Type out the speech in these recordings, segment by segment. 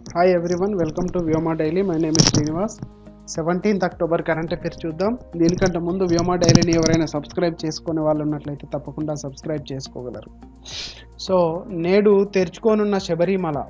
hi everyone welcome to Vyoma daily my name is Srinivas seventeenth October current affairs చూద్దాం దీనికంటే ముందు వ్యోమా డైలీని ఎవరైనా సబ్స్క్రైబ్ చేసుకునే వాళ్ళు ఉన్నట్లయితే తప్పకుండా సబ్స్క్రైబ్ చేసుకోగలరు సో నేడు తెరుచుకోనున్న శబరిమల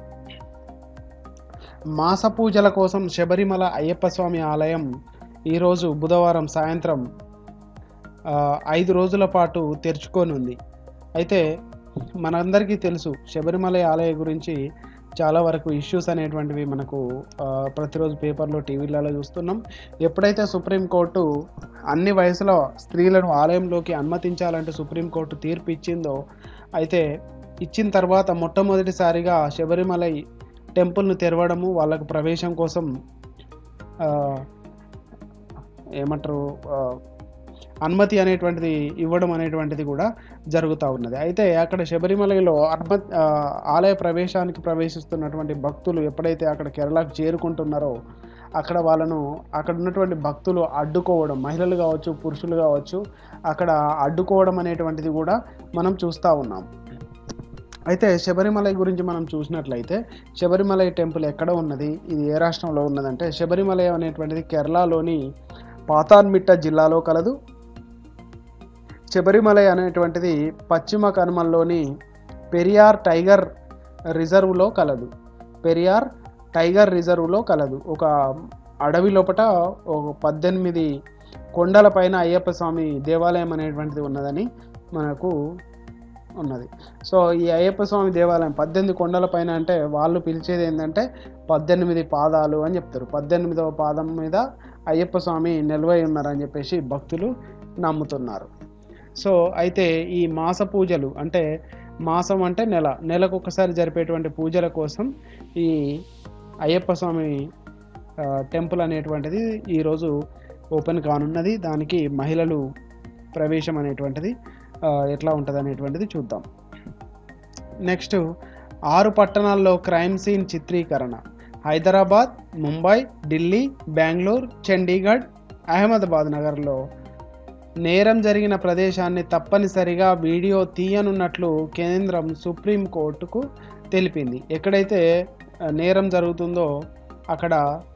మాస పూజల కోసం శబరిమల అయ్యప్ప స్వామి ఆలయం ఈరోజు బుధవారం సాయంత్రం ఆ, ఐదు రోజుల పాటు తెరుచుకోనుంది అయితే మనందరికీ తెలుసు శబరిమల ఆలయ గురించి చాలా వరకు ఇష్యూస్ అనేటువంటివి మనకు ఆ, ప్రతిరోజు పేపర్లో టీవీలలో చూస్తున్నాం ఎప్పుడైతే సుప్రీంకోర్టు అన్ని వయసుల స్త్రీలను ఆలయంలోకి అనుమతించాలంటూ సుప్రీంకోర్టు తీర్పు ఇచ్చిందో అయితే ఇచ్చిన తర్వాత మొట్టమొదటిసారిగా శబరిమల టెంపుల్ను తెరవడము వాళ్ళకు ప్రవేశం కోసం ఆ, ఏమంటారు ఆ, అనుమతి అనేటువంటిది ఇవ్వడం అనేటువంటిది కూడా జరుగుతూ ఉన్నది అయితే అక్కడ శబరిమలలో అనుమ ఆ, ఆలయ ప్రవేశానికి ప్రవేశిస్తున్నటువంటి భక్తులు ఎప్పుడైతే అక్కడ కేరళకు చేరుకుంటున్నారో అక్కడ వాళ్ళను అక్కడ ఉన్నటువంటి భక్తులు అడ్డుకోవడం మహిళలు కావచ్చు పురుషులు కావచ్చు అక్కడ అడ్డుకోవడం అనేటువంటిది కూడా మనం చూస్తూ ఉన్నాం అయితే శబరిమల గురించి మనం చూసినట్లయితే శబరిమల టెంపుల్ ఎక్కడ ఉన్నది ఇది ఏ రాష్ట్రంలో ఉన్నదంటే శబరిమల అనేటువంటిది కేరళలోని పాతాన్మిట్ట జిల్లాలో కలదు శబరిమల అనేటువంటిది పశ్చిమ కనుమల్లోని పెరియార్ టైగర్ రిజర్వ్లో కలదు పెరియార్ టైగర్ రిజర్వ్లో కలదు ఒక అడవి లోపట ఒక పద్దెనిమిది కొండల పైన అయ్యప్ప స్వామి దేవాలయం అనేటువంటిది ఉన్నదని మనకు ఉన్నది సో ఈ అయ్యప్ప స్వామి దేవాలయం పద్దెనిమిది కొండల పైన అంటే వాళ్ళు పిలిచేది ఏంటంటే పద్దెనిమిది పాదాలు అని చెప్తారు పద్దెనిమిదవ పాదం మీద అయ్యప్ప స్వామి నిల్వై ఉన్నారని చెప్పేసి భక్తులు నమ్ముతున్నారు సో అయితే ఈ మాస పూజలు అంటే మాసం అంటే నెల నెలకు ఒకసారి జరిపేటువంటి పూజల కోసం ఈ అయ్యప్ప స్వామి ఆ, టెంపుల్ అనేటువంటిది ఈరోజు ఓపెన్ కానున్నది దానికి మహిళలు ప్రవేశం అనేటువంటిది ఆ, ఎట్లా ఉంటుంది అనేటువంటిది చూద్దాం నెక్స్ట్ ఆరు పట్టణాల్లో క్రైమ్ సీన్ చిత్రీకరణ హైదరాబాద్ ముంబై ఢిల్లీ బెంగళూరు చండీగఢ్ అహ్మదాబాద్ నగర్లో నేరం జరిగిన ప్రదేశాన్ని తప్పనిసరిగా వీడియో తీయనున్నట్లు కేంద్రం సుప్రీంకోర్టుకు తెలిపింది ఎక్కడైతే ఆ, నేరం జరుగుతుందో అక్కడ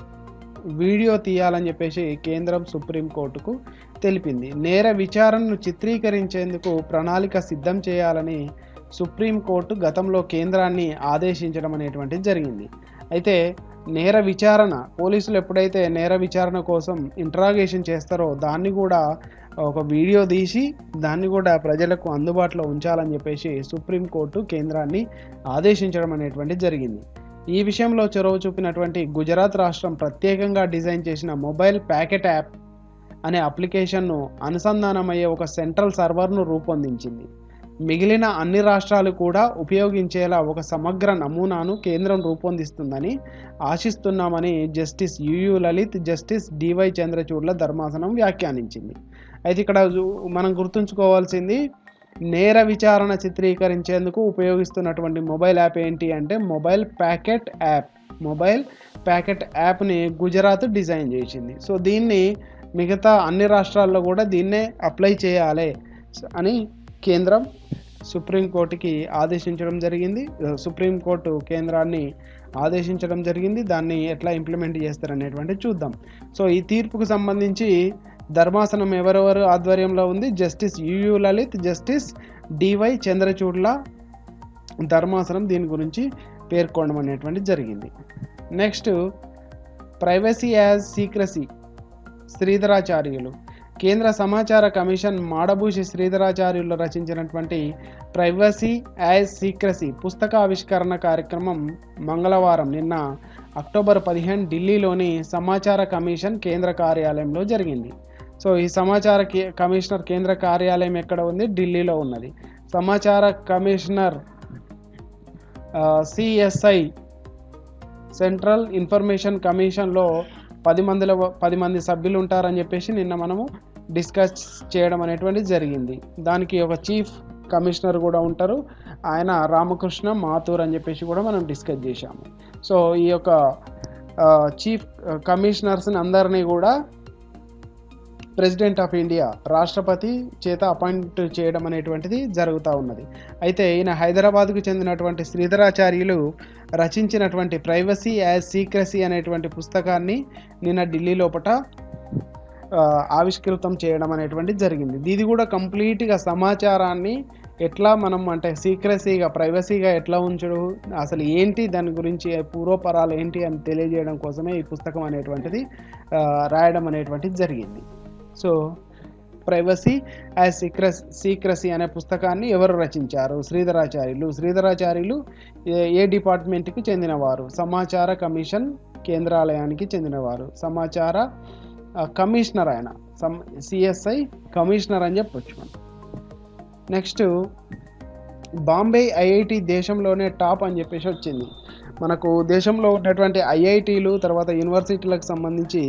వీడియో తీయాలని చెప్పేసి కేంద్రం సుప్రీంకోర్టుకు తెలిపింది నేర విచారణను చిత్రీకరించేందుకు ప్రణాళిక సిద్ధం చేయాలని సుప్రీంకోర్టు గతంలో కేంద్రాన్ని ఆదేశించడం అనేటువంటిది జరిగింది అయితే నేర విచారణ పోలీసులు ఎప్పుడైతే నేర విచారణ కోసం ఇంట్రాగేషన్ చేస్తారో దాన్ని కూడా ఒక వీడియో తీసి దాన్ని కూడా ప్రజలకు అందుబాటులో ఉంచాలని చెప్పేసి సుప్రీంకోర్టు కేంద్రాన్ని ఆదేశించడం అనేటువంటిది జరిగింది ఈ విషయంలో చొరవ చూపినటువంటి గుజరాత్ రాష్ట్రం ప్రత్యేకంగా డిజైన్ చేసిన మొబైల్ ప్యాకెట్ యాప్ అనే అప్లికేషన్ను అనుసంధానమయ్యే ఒక సెంట్రల్ సర్వర్ను రూపొందించింది మిగిలిన అన్ని రాష్ట్రాలు కూడా ఉపయోగించేలా ఒక సమగ్ర నమూనాను కేంద్రం రూపొందిస్తుందని ఆశిస్తున్నామని justice UU Lalit justice DY చంద్రచూడ్ల ధర్మాసనం వ్యాఖ్యానించింది అయితే ఇక్కడ జు- మనం గుర్తుంచుకోవాల్సింది నేర విచారణ చిత్రీకరించేందుకు ఉపయోగిస్తున్నటువంటి మొబైల్ యాప్ ఏంటి అంటే mobile packet app mobile packet యాప్ని గుజరాత్ డిజైన్ చేసింది సో దీన్ని మిగతా అన్ని రాష్ట్రాల్లో కూడా దీన్నే అప్లై చేయాలి అని కేంద్రం సుప్రీంకోర్టుకి ఆదేశించడం జరిగింది సుప్రీంకోర్టు కేంద్రాన్ని ఆదేశించడం జరిగింది దాన్ని ఎట్లా ఇంప్లిమెంట్ చేస్తారనేటువంటి చూద్దాం సో ఈ తీర్పుకు సంబంధించి ధర్మాసనం ఎవరెవరు ఆధ్వర్యంలో ఉంది justice UU Lalit justice DY చంద్రచూడ్ల ధర్మాసనం దీని గురించి పేర్కొనడం అనేటువంటిది జరిగింది next privacy as secrecy Sridharacharyulu కేంద్ర సమాచార కమిషన్ మాడభూషి శ్రీధరాచార్యులు రచించినటువంటి ప్రైవసీ యాజ్ సీక్రసీ పుస్తక ఆవిష్కరణ కార్యక్రమం మంగళవారం నిన్న అక్టోబర్ పదిహేను ఢిల్లీలోని సమాచార కమిషన్ కేంద్ర కార్యాలయంలో జరిగింది సో ఈ సమాచార కే- కమిషనర్ కేంద్ర కార్యాలయం ఎక్కడ ఉంది ఢిల్లీలో ఉన్నది సమాచార కమిషనర్ సిఎస్ఐ సెంట్రల్ ఇన్ఫర్మేషన్ కమిషన్లో పది మందిలో పది మంది సభ్యులు ఉంటారని చెప్పేసి నిన్న మనము డిస్కస్ చేయడం అనేటువంటిది జరిగింది దానికి ఒక చీఫ్ కమిషనర్ కూడా ఉంటారు ఆయన రామకృష్ణ మాథూర్ అని చెప్పేసి కూడా మనం డిస్కస్ చేశాము సో ఈ యొక్క చీఫ్ కమిషనర్స్ని అందరినీ కూడా ప్రెసిడెంట్ ఆఫ్ ఇండియా రాష్ట్రపతి చేత అపాయింట్ చేయడం అనేటువంటిది జరుగుతూ ఉన్నది అయితే ఈయన హైదరాబాద్కు చెందినటువంటి శ్రీధరాచార్యులు రచించినటువంటి ప్రైవసీ యాజ్ సీక్రసీ అనేటువంటి పుస్తకాన్ని నిన్న ఢిల్లీ లోపట ఆ, ఆవిష్కృతం చేయడం అనేటువంటిది జరిగింది ఇది కూడా కంప్లీట్గా సమాచారాన్ని ఎట్లా మనం అంటే సీక్రసీగా ప్రైవసీగా ఎట్లా ఉంచడు అసలు ఏంటి దాని గురించి పూర్వపరాలు ఏంటి అని తెలియజేయడం కోసమే ఈ పుస్తకం అనేటువంటిది ఆ, రాయడం అనేటువంటిది జరిగింది so privacy as secrecy secrecy అనే పుస్తకాన్ని ఎవరు రచించారు శ్రీధరాచార్యులు శ్రీధరాచార్యులు ఏ ఏ డిపార్ట్మెంట్కి చెందినవారు సమాచార కమిషన్ కేంద్రాలయానికి చెందినవారు సమాచార ఆ, కమిషనర్ ఆయన సమ్ సిఎస్ఐ కమిషనర్ అని చెప్పొచ్చు మనం నెక్స్ట్ బాంబే ఐఐటి దేశంలోనే టాప్ అని చెప్పేసి వచ్చింది మనకు దేశంలో ఉన్నటువంటి ఐఐటీలు తర్వాత యూనివర్సిటీలకు సంబంధించి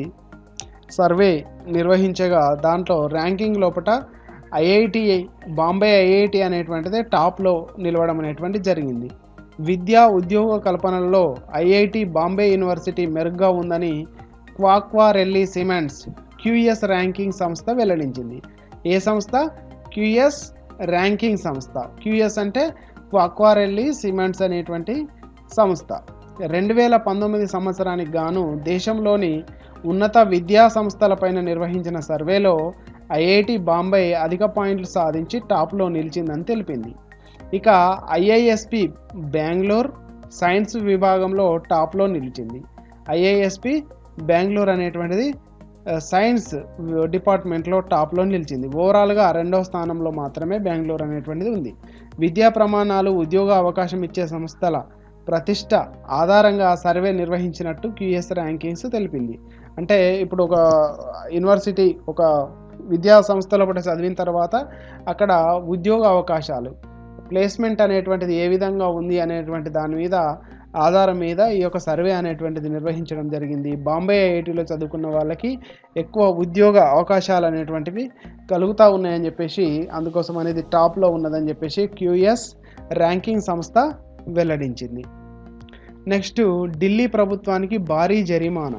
సర్వే నిర్వహించగా దాంట్లో ర్యాంకింగ్ లోపల ఐఐటి బాంబే ఐఐటి అనేటువంటిది టాప్లో నిలవడం అనేటువంటిది జరిగింది విద్యా ఉద్యోగ కల్పనలో ఐఐటి బాంబే యూనివర్సిటీ మెరుగ్గా ఉందని Quacquarelli Symonds QS ranking సంస్థ వెల్లడించింది ఏ సంస్థ క్యూఎస్ ర్యాంకింగ్ సంస్థ క్యూఎస్ అంటే క్వాక్వారెల్లి సిమెంట్స్ అనేటువంటి సంస్థ రెండు వేల పంతొమ్మిది సంవత్సరానికి గాను దేశంలోని ఉన్నత విద్యా సంస్థలపైన నిర్వహించిన సర్వేలో ఐఐటి బాంబే అధిక పాయింట్లు సాధించి టాప్లో నిలిచిందని తెలిపింది ఇక ఐఐఎస్పి బెంగళూరు సైన్స్ విభాగంలో టాప్లో నిలిచింది ఐఐఎస్పి బెంగళూరు అనేటువంటిది ఆ, సైన్స్ డిపార్ట్మెంట్లో టాప్లో నిలిచింది ఓవరాల్గా రెండవ స్థానంలో మాత్రమే బెంగళూరు అనేటువంటిది ఉంది విద్యా ప్రమాణాలు ఉద్యోగ అవకాశం ఇచ్చే సంస్థల ప్రతిష్ట ఆధారంగా సర్వే నిర్వహించినట్టు క్యూఎస్ ర్యాంకింగ్స్ తెలిపింది అంటే ఇప్పుడు ఒక యూనివర్సిటీ ఒక విద్యా సంస్థలో ఒకటి చదివిన తర్వాత అక్కడ ఉద్యోగ అవకాశాలు ప్లేస్మెంట్ అనేటువంటిది ఏ విధంగా ఉంది అనేటువంటి దాని మీద ఆధారం మీద ఈ యొక్క సర్వే అనేటువంటిది నిర్వహించడం జరిగింది బాంబే ఐఐటిలో చదువుకున్న వాళ్ళకి ఎక్కువ ఉద్యోగ అవకాశాలు అనేటువంటివి కలుగుతూ ఉన్నాయని చెప్పేసి అందుకోసం అనేది టాప్లో ఉన్నదని చెప్పేసి క్యూఎస్ ర్యాంకింగ్ సంస్థ వెల్లడించింది నెక్స్ట్ ఢిల్లీ ప్రభుత్వానికి భారీ జరిమానా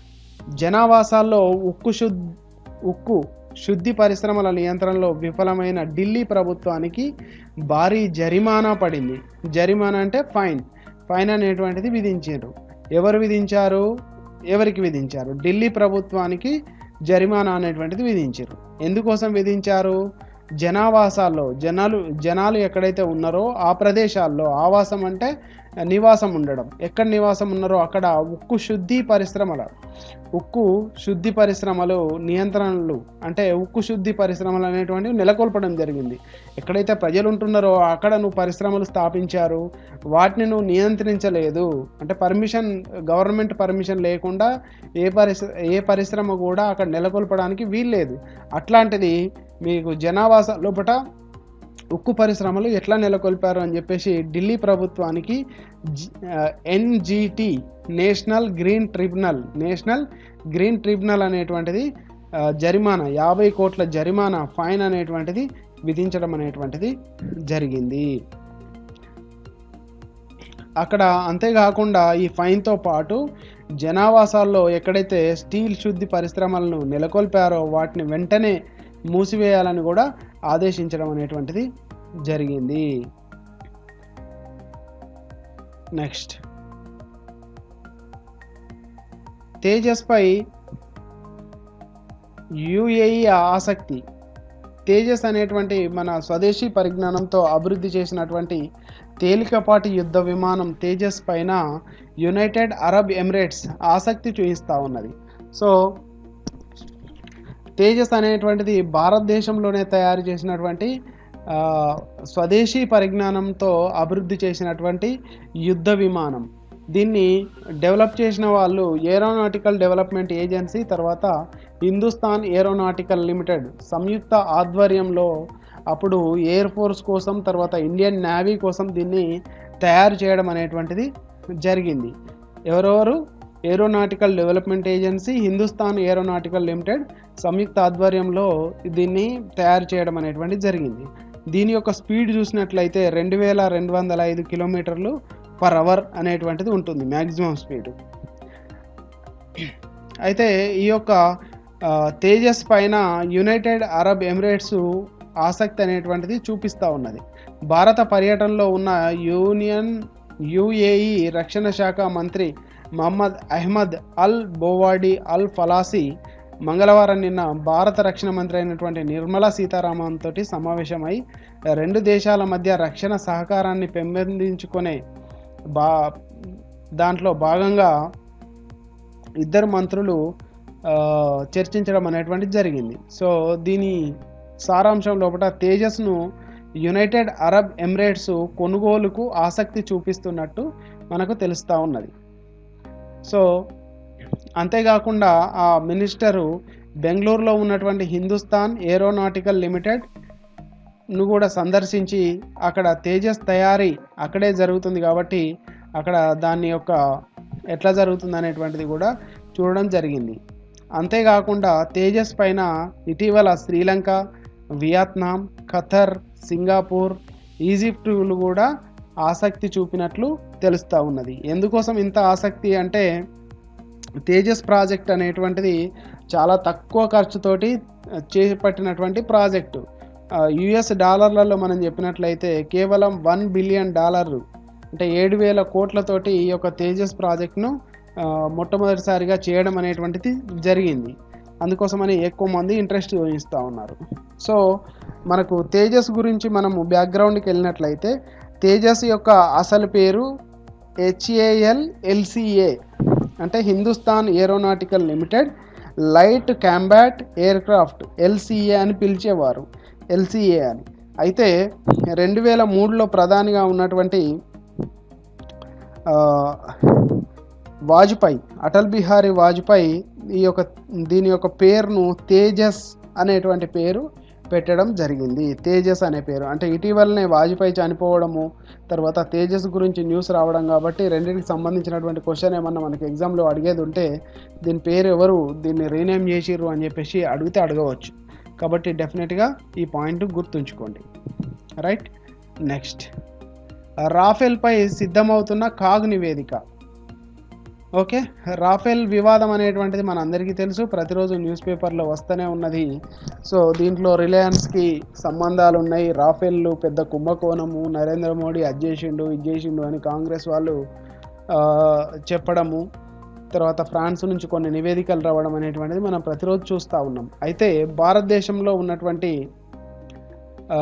జనావాసాల్లో ఉక్కు శుద్ ఉక్కు శుద్ధి పరిశ్రమల నియంత్రణలో విఫలమైన ఢిల్లీ ప్రభుత్వానికి భారీ జరిమానా పడింది జరిమానా అంటే ఫైన్ ఫైన్ అనేటువంటిది విధించారు ఎవరు విధించారు ఎవరికి విధించారు ఢిల్లీ ప్రభుత్వానికి జరిమానా అనేటువంటిది విధించారు ఎందుకోసం విధించారు జనావాసాల్లో జనాలు జనాలు ఎక్కడైతే ఉన్నారో ఆ ప్రదేశాల్లో ఆవాసం అంటే నివాసం ఉండడం ఎక్కడ నివాసం ఉన్నారో అక్కడ ఉక్కు శుద్ధి పరిశ్రమల ఉక్కు శుద్ధి పరిశ్రమలు నియంత్రణలు అంటే ఉక్కు శుద్ధి పరిశ్రమలు అనేటువంటివి నెలకొల్పడం జరిగింది ఎక్కడైతే ప్రజలు ఉంటున్నారో అక్కడ నువ్వు పరిశ్రమలు స్థాపించారు వాటిని నువ్వు నియంత్రించలేదు అంటే పర్మిషన్ గవర్నమెంట్ పర్మిషన్ లేకుండా ఏ పరిశ్ర ఏ పరిశ్రమ కూడా అక్కడ నెలకొల్పడానికి వీల్లేదు అట్లాంటిది మీకు జనావాస లోపల ఉక్కు పరిశ్రమలు ఎట్లా నెలకొల్పారు అని చెప్పేసి ఢిల్లీ ప్రభుత్వానికి NGT national green tribunal national green tribunal అనేటువంటిది ఆ, జరిమానా యాభై కోట్ల జరిమానా ఫైన్ అనేటువంటిది విధించడం అనేటువంటిది జరిగింది అక్కడ అంతేకాకుండా ఈ ఫైన్తో పాటు జనావాసాల్లో ఎక్కడైతే స్టీల్ శుద్ధి పరిశ్రమలను నెలకొల్పారో వాటిని వెంటనే మూసివేయాలని కూడా ఆదేశించడం అనేటువంటిది జరిగింది నెక్స్ట్ తేజస్పై యుఏఈ ఆసక్తి తేజస్ అనేటువంటి మన స్వదేశీ పరిజ్ఞానంతో అభివృద్ధి చేసినటువంటి తేలికపాటి యుద్ధ విమానం తేజస్ పైన యునైటెడ్ అరబ్ ఎమిరేట్స్ ఆసక్తి చూపిస్తూ ఉన్నది సో తేజస్ అనేటువంటిది భారతదేశంలోనే తయారు చేసినటువంటి ఆ, స్వదేశీ పరిజ్ఞానంతో అభివృద్ధి చేసినటువంటి యుద్ధ విమానం దీన్ని డెవలప్ చేసిన వాళ్ళు ఏరోనాటికల్ డెవలప్మెంట్ ఏజెన్సీ తర్వాత హిందుస్థాన్ ఏరోనాటికల్ లిమిటెడ్ సంయుక్త ఆధ్వర్యంలో అప్పుడు ఎయిర్ ఫోర్స్ కోసం తర్వాత ఇండియన్ నేవీ కోసం దీన్ని తయారు చేయడం అనేటువంటిది జరిగింది ఎవరెవరు aeronautical development agency Hindustan aeronautical limited సంయుక్త ఆధ్వర్యంలో దీన్ని తయారు చేయడం అనేటువంటిది జరిగింది దీని యొక్క స్పీడ్ చూసినట్లయితే రెండు వేల రెండు వందల ఐదు కిలోమీటర్లు పర్ అవర్ అనేటువంటిది ఉంటుంది మ్యాక్సిమం స్పీడ్ అయితే ఈ యొక్క ఆ, తేజస్ పైన యునైటెడ్ అరబ్ ఎమిరేట్స్ ఆసక్తి అనేటువంటిది చూపిస్తూ ఉన్నది భారత పర్యటనలో ఉన్న యూనియన్ యుఏఈ రక్షణ శాఖ మంత్రి మహమ్మద్ అహ్మద్ అల్ బోవాడి అల్ ఫలాసి మంగళవారం నిన్న భారత రక్షణ మంత్రి అయినటువంటి నిర్మలా సీతారామన్ తోటి సమావేశమై రెండు దేశాల మధ్య రక్షణ సహకారాన్ని పెంపొందించుకునే బా దాంట్లో భాగంగా ఇద్దరు మంత్రులు ఆ, చర్చించడం అనేటువంటిది జరిగింది సో దీని సారాంశం లోపల తేజస్ను యునైటెడ్ అరబ్ ఎమిరేట్స్ కొనుగోలుకు ఆసక్తి చూపిస్తున్నట్టు మనకు తెలుస్తూ ఉన్నది సో అంతేకాకుండా ఆ మినిస్టరు బెంగళూరులో ఉన్నటువంటి హిందుస్థాన్ ఏరోనాటికల్ లిమిటెడ్ ను కూడా సందర్శించి అక్కడ తేజస్ తయారీ అక్కడే జరుగుతుంది కాబట్టి అక్కడ దాని యొక్క ఎట్లా జరుగుతుంది అనేటువంటిది కూడా చూడడం జరిగింది అంతేకాకుండా తేజస్ పైన ఇటీవల శ్రీలంక వియత్నాం ఖతర్ సింగపూర్ ఈజిప్టులు కూడా ఆసక్తి చూపినట్లు తెలుస్తూ ఉన్నది ఎందుకోసం ఇంత ఆసక్తి అంటే తేజస్ ప్రాజెక్ట్ అనేటువంటిది చాలా తక్కువ ఖర్చుతోటి చేపట్టినటువంటి ప్రాజెక్టు యుఎస్ డాలర్లలో మనం చెప్పినట్లయితే కేవలం వన్ బిలియన్ డాలర్లు అంటే ఏడు వేల కోట్లతోటి ఈ యొక్క తేజస్ ప్రాజెక్ట్ను ఆ, మొట్టమొదటిసారిగా చేయడం అనేటువంటిది జరిగింది అందుకోసమని ఎక్కువ మంది ఇంట్రెస్ట్ చూపిస్తూ ఉన్నారు సో మనకు తేజస్ గురించి మనము బ్యాక్గ్రౌండ్కి వెళ్ళినట్లయితే తేజస్ యొక్క అసలు పేరు హెచ్ఏఎల్ ఎల్సిఏ అంటే Hindustan aeronautical limited light combat aircraft LCA అని పిలిచేవారు ఎల్సిఏ అని అయితే రెండు వేల మూడులో ప్రధానిగా ఉన్నటువంటి ఆ, వాజ్పేయి అటల్ బిహారీ వాజ్పేయి ఈ యొక్క దీని యొక్క పేరును తేజస్ అనేటువంటి పేరు పెట్టడం జరిగింది తేజస్ అనే పేరు అంటే ఇటీవలనే వాజ్పేయి చనిపోవడము తర్వాత తేజస్ గురించి న్యూస్ రావడం కాబట్టి రెండింటికి సంబంధించినటువంటి క్వశ్చన్ ఏమన్నా మనకి ఎగ్జామ్లో అడిగేది ఉంటే దీని పేరు ఎవరు దీన్ని రీనేమ్ చేసిర్రు అని చెప్పేసి అడిగితే అడగవచ్చు కాబట్టి డెఫినెట్గా ఈ పాయింట్ గుర్తుంచుకోండి రైట్ నెక్స్ట్ రాఫెల్పై సిద్ధమవుతున్న కాగ్ నివేదిక ఓకే రాఫెల్ వివాదం అనేటువంటిది మన అందరికీ తెలుసు ప్రతిరోజు న్యూస్ పేపర్లో వస్తూనే ఉన్నది సో దీంట్లో రిలయన్స్కి సంబంధాలు ఉన్నాయి రాఫెల్లు పెద్ద కుంభకోణము నరేంద్ర మోడీ అది చేసిండు ఇది చేసిండు అని కాంగ్రెస్ వాళ్ళు ఆ, చెప్పడము తర్వాత ఫ్రాన్స్ నుంచి కొన్ని నివేదికలు రావడం అనేటువంటిది మనం ప్రతిరోజు చూస్తూ ఉన్నాం అయితే భారతదేశంలో ఉన్నటువంటి ఆ,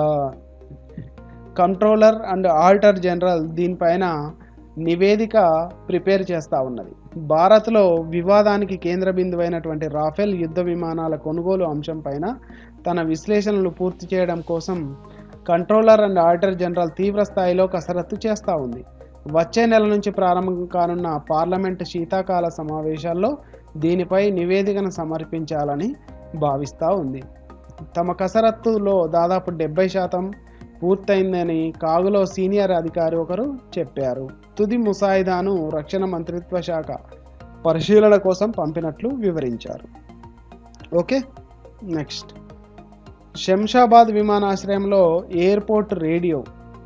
కంట్రోలర్ అండ్ ఆడిటర్ జనరల్ దీనిపైన నివేదిక ప్రిపేర్ చేస్తూ ఉన్నది భారత్లో వివాదానికి కేంద్ర బిందువైనటువంటి రాఫెల్ యుద్ధ విమానాల కొనుగోలు అంశం పైన తన విశ్లేషణలు పూర్తి చేయడం కోసం కంట్రోలర్ అండ్ ఆడిటర్ జనరల్ తీవ్ర స్థాయిలో కసరత్తు చేస్తూ ఉంది వచ్చే నెల నుంచి ప్రారంభం కానున్న పార్లమెంట్ శీతాకాల సమావేశాల్లో దీనిపై నివేదికను సమర్పించాలని భావిస్తూ ఉంది తమ కసరత్తులో దాదాపు డెబ్బై శాతం పూర్తయిందని కాగులో సీనియర్ అధికారి ఒకరు చెప్పారు తుది ముసాయిదాను రక్షణ మంత్రిత్వ శాఖ పరిశీలన కోసం పంపినట్లు వివరించారు ఓకే నెక్స్ట్ శంషాబాద్ విమానాశ్రయంలో ఎయిర్పోర్ట్ రేడియో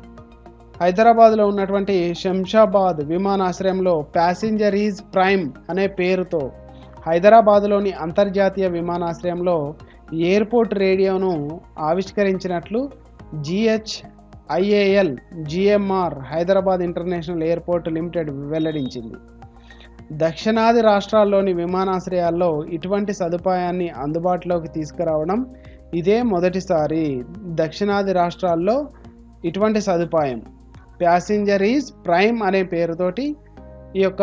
హైదరాబాద్లో ఉన్నటువంటి శంషాబాద్ విమానాశ్రయంలో ప్యాసింజర్ ఈజ్ ప్రైమ్ అనే పేరుతో హైదరాబాద్లోని అంతర్జాతీయ విమానాశ్రయంలో ఎయిర్పోర్ట్ రేడియోను ఆవిష్కరించినట్లు GH IAL GMR Hyderabad international airport limited వెల్లడించింది దక్షిణాది రాష్ట్రాల్లోని విమానాశ్రయాల్లో ఇటువంటి సదుపాయాన్ని అందుబాటులోకి తీసుకురావడం ఇదే మొదటిసారి దక్షిణాది రాష్ట్రాల్లో ఇటువంటి సదుపాయం ప్యాసింజర్ ఈజ్ ప్రైమ్ అనే పేరుతోటి ఈ యొక్క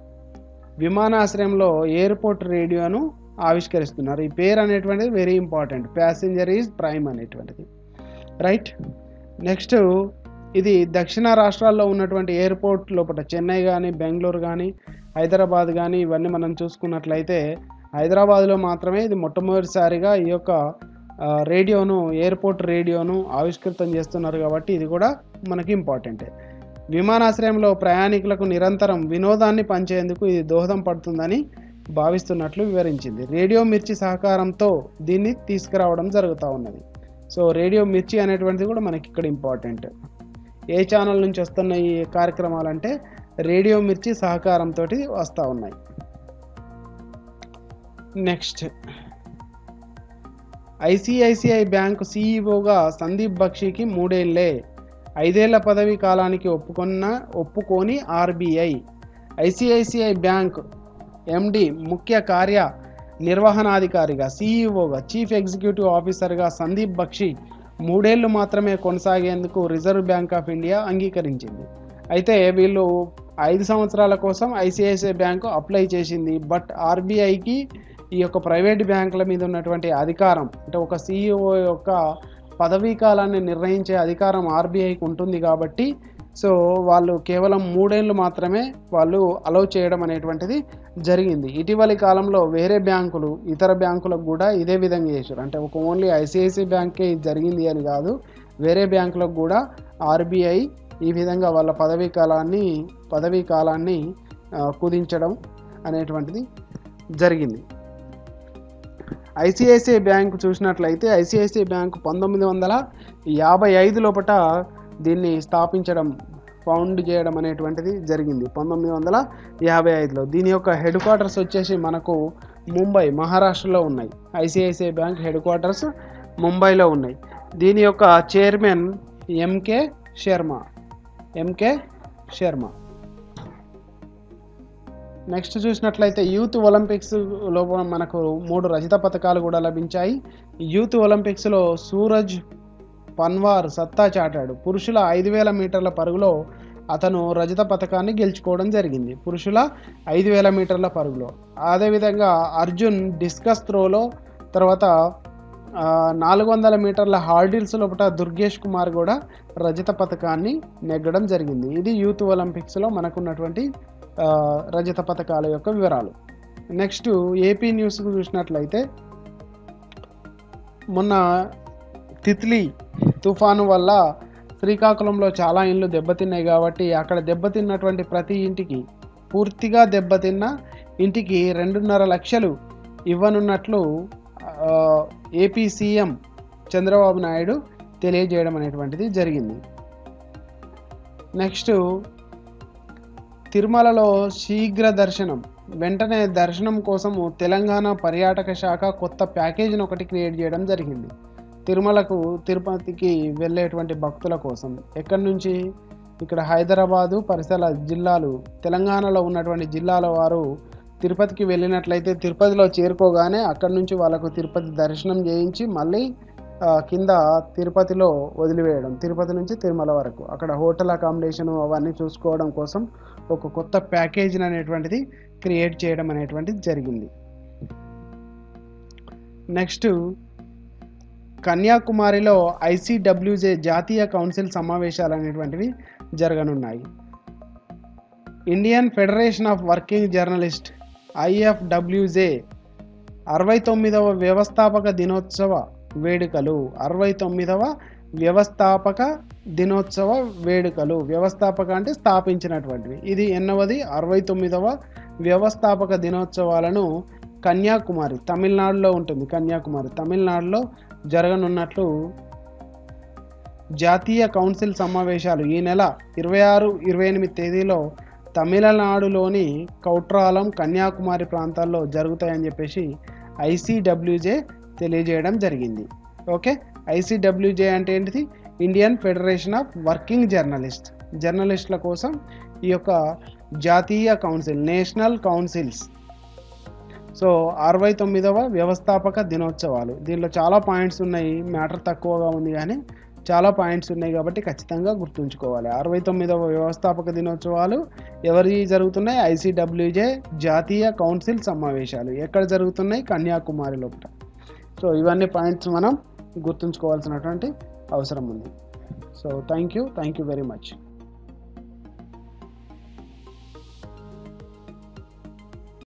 విమానాశ్రయంలో ఎయిర్పోర్ట్ రేడియోను ఆవిష్కరిస్తున్నారు ఈ పేరు అనేటువంటిది very important passenger is prime అనేటువంటిది రైట్ నెక్స్ట్ ఇది దక్షిణ రాష్ట్రాల్లో ఉన్నటువంటి ఎయిర్పోర్ట్ లోపల చెన్నై కానీ బెంగళూరు కానీ హైదరాబాద్ కానీ ఇవన్నీ మనం చూసుకున్నట్లయితే హైదరాబాద్లో మాత్రమే ఇది మొట్టమొదటిసారిగా ఈ యొక్క ఆ, రేడియోను ఎయిర్పోర్ట్ రేడియోను ఆవిష్కృతం చేస్తున్నారు కాబట్టి ఇది కూడా మనకి ఇంపార్టెంటే విమానాశ్రయంలో ప్రయాణికులకు నిరంతరం వినోదాన్ని పంచేందుకు ఇది దోహదం పడుతుందని భావిస్తున్నట్లు వివరించింది రేడియో మిర్చి సహకారంతో దీన్ని తీసుకురావడం జరుగుతూ ఉన్నది సో రేడియో మిర్చి అనేటువంటిది కూడా మనకి ఇక్కడ ఇంపార్టెంట్ ఏ ఛానల్ నుంచి వస్తున్న ఈ కార్యక్రమాలంటే రేడియో మిర్చి సహకారంతో వస్తూ ఉన్నాయి నెక్స్ట్ ఐసిఐసిఐ బ్యాంకు సీఈఓగా సందీప్ బక్షికి మూడేళ్లే ఐదేళ్ల పదవీ కాలానికి ఒప్పుకున్న ఒప్పుకొని ఆర్బీఐ ఐసిఐసిఐ బ్యాంక్ ఎండి ముఖ్య కార్య నిర్వహణాధికారిగా సీఈఓగా చీఫ్ ఎగ్జిక్యూటివ్ ఆఫీసర్గా సందీప్ బక్షి మూడేళ్లు మాత్రమే కొనసాగేందుకు రిజర్వ్ బ్యాంక్ ఆఫ్ ఇండియా అంగీకరించింది అయితే వీళ్ళు ఐదు సంవత్సరాల కోసం ఐసిఐసిఐ బ్యాంకు అప్లై చేసింది బట్ ఆర్బీఐకి ఈ యొక్క ప్రైవేట్ బ్యాంకుల మీద ఉన్నటువంటి అధికారం అంటే ఒక సీఈఓ యొక్క పదవీ కాలాన్ని నిర్ణయించే అధికారం ఆర్బీఐకి ఉంటుంది కాబట్టి సో వాళ్ళు కేవలం మూడేళ్ళు మాత్రమే వాళ్ళు అలౌ చేయడం అనేటువంటిది జరిగింది ఇటీవలి కాలంలో వేరే బ్యాంకులు ఇతర బ్యాంకులకు కూడా ఇదే విధంగా చేశారు అంటే ఒక ఓన్లీ ఐసిఐసిఐ బ్యాంకే ఇది జరిగింది అని కాదు వేరే బ్యాంకులకు కూడా ఆర్బీఐ ఈ విధంగా వాళ్ళ పదవీ కాలాన్ని పదవీ కాలాన్ని ఆ, కుదించడం అనేటువంటిది జరిగింది ఐసిఐసిఐ బ్యాంక్ చూసినట్లయితే ఐసిఐసిఐ బ్యాంక్ పంతొమ్మిది వందల యాభై ఐదు లోపట దీన్ని స్థాపించడం ఫౌండ్ చేయడం అనేటువంటిది జరిగింది పంతొమ్మిది వందల యాభై ఐదులో దీని యొక్క హెడ్ క్వార్టర్స్ వచ్చేసి మనకు ముంబై మహారాష్ట్రలో ఉన్నాయి ఐసిఐసిఐ బ్యాంక్ హెడ్ క్వార్టర్స్ ముంబైలో ఉన్నాయి దీని యొక్క chairman M K Sharma M K Sharma next చూసినట్లయితే యూత్ ఒలింపిక్స్లో మనకు మూడు రజత పథకాలు కూడా లభించాయి యూత్ ఒలింపిక్స్లో సూరజ్ పన్వార్ సత్తా చాటాడు పురుషుల ఐదు వేల మీటర్ల పరుగులో అతను రజత పథకాన్ని గెలుచుకోవడం జరిగింది పురుషుల ఐదు వేల మీటర్ల పరుగులో అదేవిధంగా అర్జున్ డిస్కస్ త్రోలో తర్వాత నాలుగు వందల మీటర్ల హార్డిల్స్ లోపల దుర్గేష్ కుమార్ కూడా రజత పథకాన్ని నెగ్గడం జరిగింది ఇది యూత్ ఒలింపిక్స్లో మనకున్నటువంటి ఆ, రజత పథకాల యొక్క వివరాలు నెక్స్ట్ ఏపీ న్యూస్ చూసినట్లయితే మొన్న తిత్లీ తుఫాను వల్ల శ్రీకాకుళంలో చాలా ఇండ్లు దెబ్బతిన్నాయి కాబట్టి అక్కడ దెబ్బతిన్నటువంటి ప్రతి ఇంటికి పూర్తిగా దెబ్బతిన్న ఇంటికి రెండున్నర లక్షలు ఇవ్వనున్నట్లు ఆ, ఏపీ సీఎం చంద్రబాబు నాయుడు తెలియజేయడం అనేటువంటిది జరిగింది నెక్స్ట్ తిరుమలలో శీఘ్ర దర్శనం వెంటనే దర్శనం కోసము తెలంగాణ పర్యాటక శాఖ కొత్త ప్యాకేజీని ఒకటి క్రియేట్ చేయడం జరిగింది తిరుమలకు తిరుపతికి వెళ్ళేటువంటి భక్తుల కోసం ఎక్కడి నుంచి ఇక్కడ హైదరాబాదు పరిసర జిల్లాలు తెలంగాణలో ఉన్నటువంటి జిల్లాల వారు తిరుపతికి వెళ్ళినట్లయితే తిరుపతిలో చేరుకోగానే అక్కడి నుంచి వాళ్ళకు తిరుపతి దర్శనం చేయించి మళ్ళీ ఆ, కింద తిరుపతిలో వదిలివేయడం తిరుపతి నుంచి తిరుమల వరకు అక్కడ హోటల్ అకామిడేషన్ అవన్నీ చూసుకోవడం కోసం ఒక కొత్త ప్యాకేజీని అనేటువంటిది క్రియేట్ చేయడం అనేటువంటిది జరిగింది నెక్స్ట్ కన్యాకుమారిలో ఐసీడబ్ల్యూజే జాతీయ కౌన్సిల్ సమావేశాలు అనేటువంటివి జరగనున్నాయి Indian federation of working journalist IFWJ అరవై తొమ్మిదవ వ్యవస్థాపక దినోత్సవ వేడుకలు అరవై తొమ్మిదవ వ్యవస్థాపక దినోత్సవ వేడుకలు వ్యవస్థాపక అంటే స్థాపించినటువంటివి ఇది ఎన్నవది అరవై తొమ్మిదవ వ్యవస్థాపక దినోత్సవాలను కన్యాకుమారి తమిళనాడులో ఉంటుంది కన్యాకుమారి తమిళనాడులో జరగనున్నట్లు జాతీయ కౌన్సిల్ సమావేశాలు ఈ నెల ఇరవై ఆరు ఇరవై ఎనిమిది తేదీలో తమిళనాడులోని కౌట్రాలం కన్యాకుమారి ప్రాంతాల్లో జరుగుతాయని చెప్పేసి ఐసీడబ్ల్యూజే తెలియజేయడం జరిగింది ఓకే ఐసీడబ్ల్యూజే అంటే ఏంటిది Indian federation of working journalist జర్నలిస్టుల కోసం ఈ యొక్క జాతీయ కౌన్సిల్ నేషనల్ కౌన్సిల్స్ సో అరవై తొమ్మిదవ వ్యవస్థాపక దినోత్సవాలు దీనిలో చాలా పాయింట్స్ ఉన్నాయి మ్యాటర్ తక్కువగా ఉంది కానీ చాలా పాయింట్స్ ఉన్నాయి కాబట్టి ఖచ్చితంగా గుర్తుంచుకోవాలి అరవై తొమ్మిదవ వ్యవస్థాపక దినోత్సవాలు ఎవరి జరుగుతున్నాయి ఐసీడబ్ల్యూజే జాతీయ కౌన్సిల్ సమావేశాలు ఎక్కడ జరుగుతున్నాయి కన్యాకుమారి లోపల సో ఇవన్నీ పాయింట్స్ మనం గుర్తుంచుకోవాల్సినటువంటి అవసరం ఉంది so thank you thank you very much